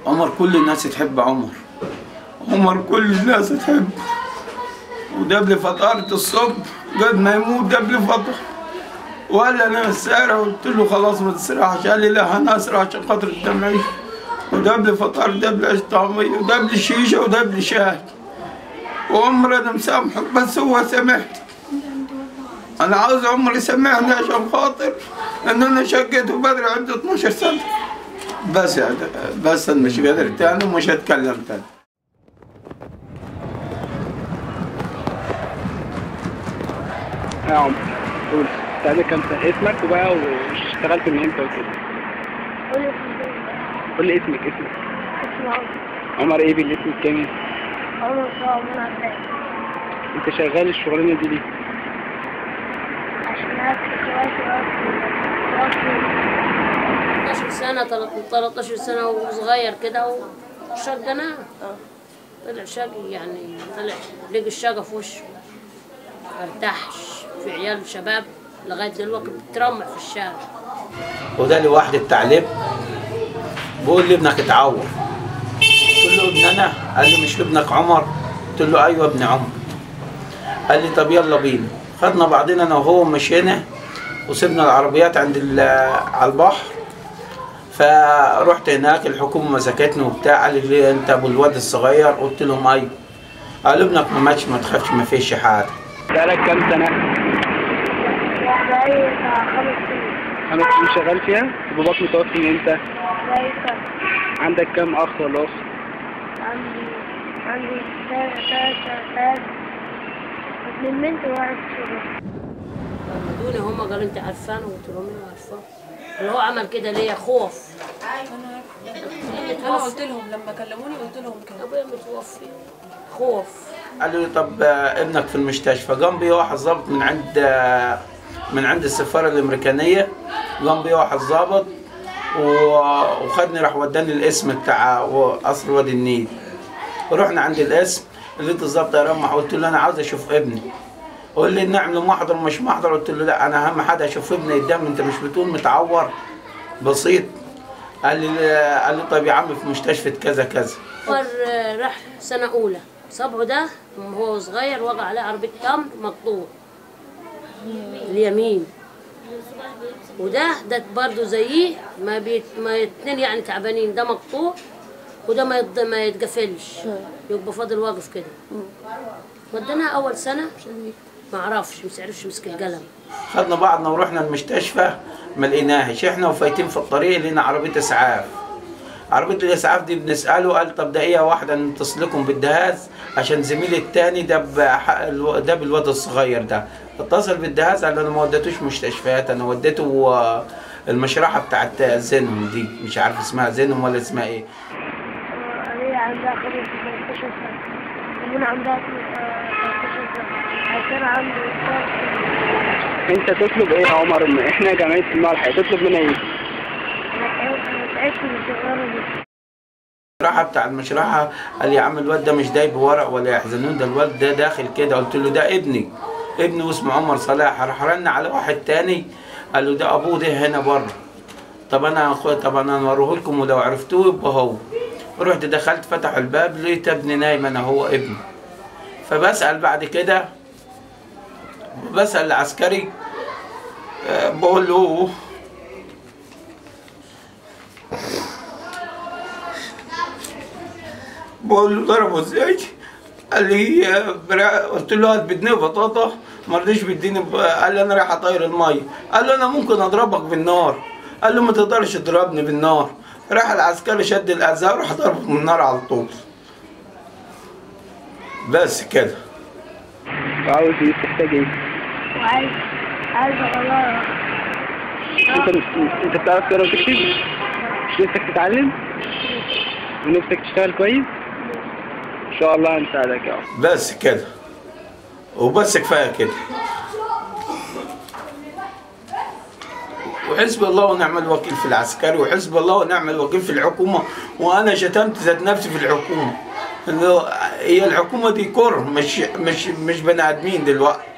عمر كل الناس تحب عمر عمر كل الناس تحب وداب لي فطارة الصبح قد ما يموت داب لي فطر وقال انا السارع قلت له خلاص ما تسرحش قال لي لا انا اسرع عشان خاطر الدمعي وداب لي فطار داب لي عيش طعمية وداب لي شيشة وداب لي شاي وعمر انا مسامحه بس هو سامحني انا عاوز عمر يسامحني عشان خاطر ان انا شقيته بدري عنده 12 سنة بس يعني بس انا مش قادر تاني ومش هتكلم تاني يا عمر قول سألك كام سنة اسمك وبقى واشتغلت من امتى وكده قول لي اسمك اسمك عمر ايه بالاسم الكامل انت شغال الشغلانه دي ليه؟ 13 سنة 13 سنة وصغير كده وشقناه طلع شقي يعني طلع لقى الشقة في وشه ارتاحش في عيال شباب لغاية دلوقتي بترمع في الشارع وده لي واحد التعليم بقول لي ابنك اتعور قلت له ابن انا قال لي مش ابنك عمر قلت له ايوه ابن عمر قال لي طب يلا بينا خدنا بعضنا انا وهو مشينا وسبنا العربيات عند ال- على البحر فرحت هناك الحكومه مسكتني وبتاع قال لي انت ابو الواد الصغير قلت لهم ايوه قال ابنك ما ماتش ما تخافش ما فيش حاجه بقالك كام سنة؟ خمس سنين شغال فيها؟ باباك متوفي من امتى؟ عندك كام اخ ولا اخت؟ عندي عندي ثلاثة ثلاثة اتنين بنت وواحد شباب دوني هما قالوا انت عارفانه قلت لهم ايه عارفاه اللي هو عمل كده ليه خوف انا قلت لهم لما كلموني قلت لهم كده ابويا متوفي خوف قال لي طب آه، ابنك في المستشفى قام بيه واحد ظابط من عند آه، من عند السفاره الامريكانيه قام بيه واحد ظابط و- وخدني راح وداني الاسم بتاع و- قصر وادي النيل رحنا عند الاسم لقيت الظابط يرمح قلت له انا عاوز اشوف ابني قول لي نعمل محضر مش محضر قلت له لا انا اهم حاجه اشوف ابني قدام انت مش بتقول متعور بسيط قال لي قال لي طيب يا عم في مستشفى كذا كذا عمر آه، راح سنة أولى صبعه ده وهو صغير وقع عليه عربية تمر مقطوع اليمين وده ده برضه زيه ما بيت ما اتنين يعني تعبانين ده مقطوع وده ما يض... ما يتقفلش يبقى فاضل واقف كده وديناها أول سنة ما عرفش مش عرفش يمسك القلم خدنا بعضنا ورحنا المستشفى ما لقيناهش احنا وفايتين في الطريق لقينا عربيه اسعاف عربيه الاسعاف دي بنساله قال طب دقيقه واحده نتصل لكم بالجهاز عشان زميلي التاني ده بحق الو- ده بالواد الصغير ده اتصل بالجهاز قال انا ما وديتوش مستشفيات انا وديته آه، المشرحه بتاعت زينهم دي مش عارف اسمها زينهم ولا اسمها ايه هي عندها 15 سنة ومن عندها 13 سنة عشان عندي 12 سنة انت تطلب ايه يا عمر ان احنا جمعيه الملح تطلب منها ايه؟ أنا تعبت من الصغيرة دي المشرحه بتاع المشرحه قال لي يا عم الواد ده مش جايب ورق ولا يحزنون ده الواد ده داخل كده قلت له ده ابني ابني واسمه عمر صلاح راح رن على واحد تاني قال له ده ابوه ده هنا بره طب انا اخويا طب انا هوريه لكم ولو عرفتوه يبقى هو رحت دخلت فتح الباب لقيت ابني نايم انا هو ابني فبسال بعد كده بسال العسكري آه، بقول له بقول له ضربه ازاي؟ قال لي آه، برا- قلت له هات بجنيه بطاطا ما رضيش بيديني ب- قال لي انا رايح اطير الميه قال له انا ممكن اضربك بالنار قال له ما تقدرش تضربني بالنار راح العسكري شد الازهار راح ضربه بالنار على طول بس كده عاوز ايه تحتاج ايه؟ وعايز عايز أغيرها انت انت بتعرف تقرا وتكتب؟ مش نفسك تتعلم؟ ونفسك تشتغل كويس؟ ان شاء الله هنساعدك يا عمر بس كده وبس كفايه كده وحسبي الله ونعم الوكيل في العسكري وحسبي الله ونعم الوكيل في الحكومه وانا شتمت ذات نفسي في الحكومه انه هي الحكومه دي كره مش مش مش بني ادمين دلوقتي